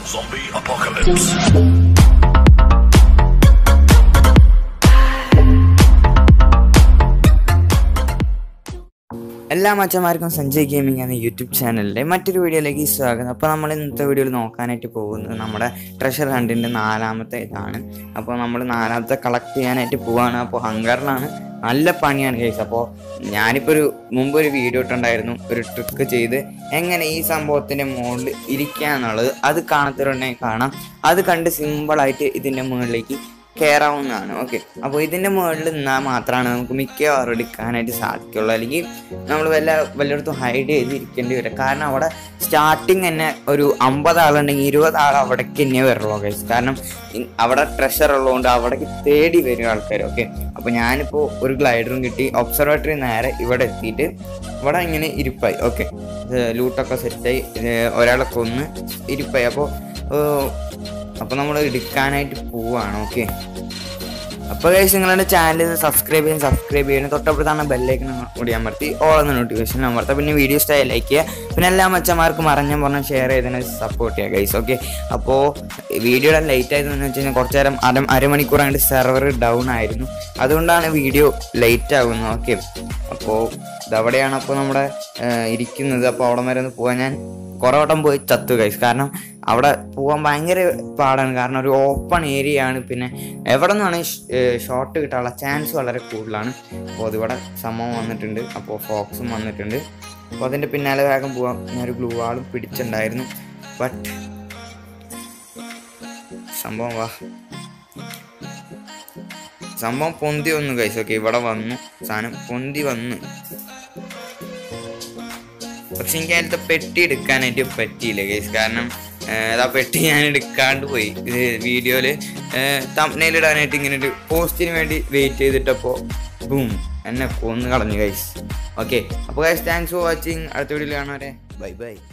Zombie apocalypse. എല്ലാ മച്ചന്മാർക്കും Sanjay gaming എന്ന യൂട്യൂബ് ചാനലിലെ മറ്റൊരു വീഡിയോയിലേക്ക് സ്വാഗതം അപ്പോൾ നമ്മൾ ഇന്നത്തെ വീഡിയോയിൽ നോക്കാനായിട്ട് പോകുന്നത് നമ്മുടെ ട്രഷർ ഹണ്ടിൻ്റെ നാലാമത്തെ ഇതാണ് അപ്പോൾ നമ്മൾ നാലാമത്തെ കളക്ട് ചെയ്യാനായിട്ട് പോവാണ് അപ്പോൾ ഹങ്കറിലാണ് നല്ല പണിയാണ് കേസ് അപ്പോൾ ഞാനിപ്പോൾ ഒരു മുമ്പ് ഒരു വീഡിയോ ഇട്ടുണ്ടായിരുന്നു ഒരു ട്രിക്ക് ചെയ്ത് എങ്ങനെ ഈ സംഭവത്തിൻ്റെ മുകളിൽ ഇരിക്കുക എന്നുള്ളത് അത് കാണാത്തവരുണ്ടെങ്കിൽ കാണാം അത് കണ്ട് സിമ്പിളായിട്ട് ഇതിൻ്റെ മുകളിലേക്ക് കയറാവുന്നതാണ് ഓക്കെ അപ്പോൾ ഇതിൻ്റെ മുകളിൽ നിന്നാൽ മാത്രമാണ് നമുക്ക് മിക്കവാറും എടുക്കാനായിട്ട് സാധിക്കുള്ളൂ അല്ലെങ്കിൽ നമ്മൾ വല്ല വല്ലയിടത്തും ഹൈഡ് ചെയ്ത് ഇരിക്കേണ്ടി വരും കാരണം അവിടെ സ്റ്റാർട്ടിങ് തന്നെ ഒരു അമ്പത് ആളുണ്ടെങ്കിൽ ഇരുപത് ആൾ അവിടേക്ക് തന്നെ വരുള്ളൂ ഗൈസ് കാരണം ഇ- അവിടെ ട്രഷർ ഉള്ളതുകൊണ്ട് അവിടേക്ക് തേടി വരും ആൾക്കാർ ഓക്കെ അപ്പോൾ ഞാനിപ്പോൾ ഒരു ഗ്ലൈഡറും കിട്ടി ഒബ്സർവേറ്ററി നേരെ ഇവിടെ എത്തിയിട്ട് ഇവിടെ ഇങ്ങനെ ഇരിപ്പായി ഓക്കെ ലൂട്ടൊക്കെ സെറ്റായി ഒരാളെ കൊന്ന് ഇരിപ്പായി അപ്പോൾ അപ്പോൾ നമ്മൾ എടുക്കാനായിട്ട് പോവാണ് ഓക്കെ അപ്പോൾ കഴിച്ച് നിങ്ങളുടെ ചാനൽ സബ്സ്ക്രൈബ് ചെയ്യാൻ സബ്സ്ക്രൈബ് ചെയ്യണം തൊട്ടപ്പുറത്താണ് ബെല്ലൈക്കൺ കൂടി അമർത്തി ഓളെന്ന നോട്ടിഫിക്കേഷൻ അമർത്താം പിന്നെ വീഡിയോ സ്റ്റൈൽ ലൈക്ക് ചെയ്യുക പിന്നെ എല്ലാ മച്ചന്മാർക്കും അറിഞ്ഞ പറഞ്ഞാൽ ഷെയർ ചെയ്തതിനെ സപ്പോർട്ട് ചെയ്യുക ഗൈസ് ഓക്കെ അപ്പോൾ വീഡിയോയുടെ ലേറ്റ് ആയതെന്ന് വെച്ച് കഴിഞ്ഞാൽ കുറച്ച് നേരം അര അരമണിക്കൂർ ആയിട്ട് സെർവർ ഡൗൺ ആയിരുന്നു അതുകൊണ്ടാണ് വീഡിയോ ലേറ്റ് ആകുന്നത് ഓക്കെ അപ്പോൾ ഇതവിടെയാണ് അപ്പോൾ നമ്മുടെ ആ, ഇരിക്കുന്നത് അപ്പോൾ അവിടെ വരെ ഒന്ന് പോകാൻ ഞാൻ കുറേ വട്ടം പോയി ചത്തു ഗൈസ് കാരണം അവിടെ പോകാൻ ഭയങ്കര പാടാണ് കാരണം ഒരു ഓപ്പൺ ഏരിയ ആണ് പിന്നെ എവിടെ നിന്നാണ് ഷോട്ട് കിട്ടാനുള്ള ചാൻസ് വളരെ കൂടുതലാണ് അപ്പോൾ അതിവിടെ സംഭവം വന്നിട്ടുണ്ട് അപ്പോൾ ഫോക്സും വന്നിട്ടുണ്ട് അപ്പോൾ അതിൻ്റെ പിന്നാലെ വേഗം പോവാം ഞാനൊരു ഗ്ലൂ വാളും പിടിച്ചിട്ടുണ്ടായിരുന്നു ബട്ട് സംഭവം വാ സംഭവം പൊന്തി വന്നു ഗൈസ് ഓക്കെ ഇവിടെ വന്നു സാധനം പൊന്തി വന്നു പക്ഷെ എനിക്ക് അതിലത്തെ പെട്ടി എടുക്കാനായിട്ട് പറ്റിയില്ല കേസ് കാരണം ഏഹ്, ആ പെട്ടി ഞാൻ എടുക്കാണ്ട് പോയി ഇത് വീഡിയോയില് തമ്മിൽ ഇടാനായിട്ട് ഇങ്ങനെ ഒരു പോസ്റ്റിന് വേണ്ടി വെയിറ്റ് ചെയ്തിട്ടപ്പോൾ ബൂം എന്നെ കൊന്നു കളഞ്ഞു ഗൈസ് ഓക്കെ അപ്പോൾ ഗൈസ് താങ്ക്സ് ഫോർ വാച്ചിങ് അടുത്ത വീഡിയോയിൽ കാണാം ബൈ ബൈ